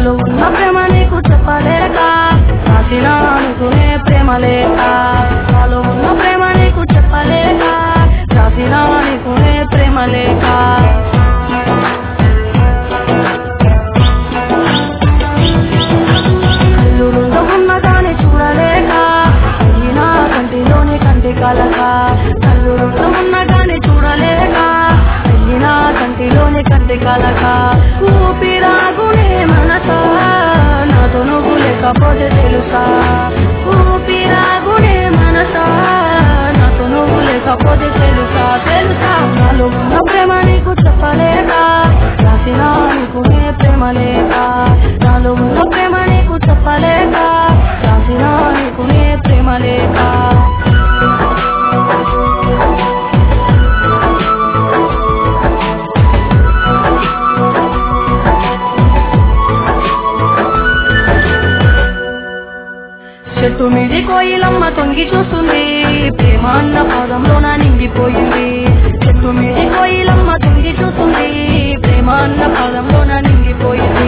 నాలో ఉన్న ప్రేమ నీకు చెప్పలేక రాసిన అనుకునే ప్రేమ లేక నాలో ఉన్న ప్రేమ నీకు చెప్పలేక రాసిన అనుకునే ప్రేమ లేక కళ్ళు రెండు ఉన్న కానీ చూడలేక అయినా కంటిలోని కంటి కలక కళ్ళు రెండు ఉన్న కానీ చూడలేక అయినా కంటిలోని కంటి కలక ఊపిరాగునే మనసా నాతో నువ్వు లేకపోతే తెలుసా ఊపిరాగునే మనసా నాతో నువ్వు లేకపోతే తెలుసా తెలుసా నాలో ఉన్న ప్రేమ నీకు చెప్పలేక రాసిన అనుకునే ప్రేమ లేక నాలో ఉన్న ప్రేమ నీకు చెప్పలేక రాసిన అనుకునే ప్రేమ లేక చెట్టు మీది కోయిలమ్మ తొంగి చూస్తుంది ప్రేమ అన్న పాదంలో నా నింగిపోయింది చెట్టు మీది కోయిలమ్మ తొంగి చూస్తుంది ప్రేమ అన్న పాదంలో నా నింగిపోయింది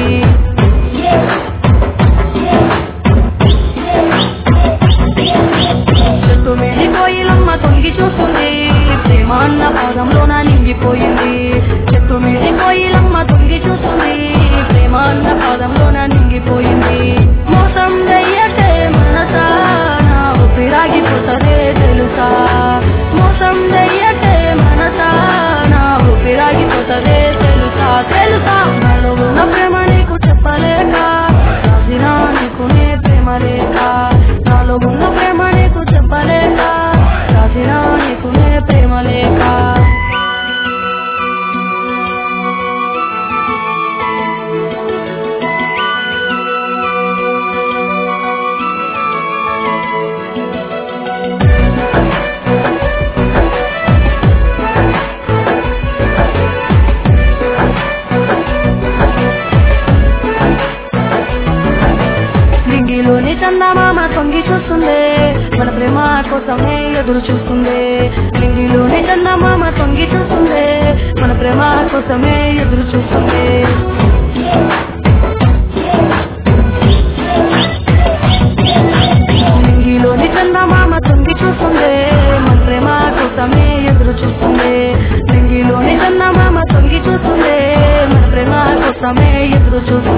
చెట్టు మీది కోయిలమ్మ తొంగి చూస్తుంది ప్రేమ అన్న పాదంలో నా నింగిపోయింది చెట్టు మీది కోయిలమ్మ తొంగి చూస్తుంది ప్రేమ అన్న పాదంలో నా నింగిపోయింది మోసం చెయ్యటే మనసా నా ఊపిరాగిపోతదే తెలుసా మోసం చెయ్యటే మనసా నా ఊపిరాగిపోతదే తెలుసా తెలుసా నాలో ఉన్న ప్రేమ నీకు చెప్పలేక రాసిన నీకునే ప్రేమ లేక నాలో ఉన్న ప్రేమ నీకు చెప్పలేక రాసిన నీకునే ప్రేమ లేక లింగిలోని చందమామ తొంగి చూస్తుంది మన ప్రేమ కోసమే ఎదురు చూస్తుంది లింగిలోని చందమామ తొంగి చూస్తుంది మన ప్రేమ కోసమే ఎదురు చూస్తుంది లింగిలోని చందమామ తొంగి చూస్తుంది మన ప్రేమ కోసమే ఎదురు చూస్తుంది లింగిలోని చందమామ తొంగి చూస్తుంది మన ప్రేమ కోసమే ఎదురు చూస్తుంది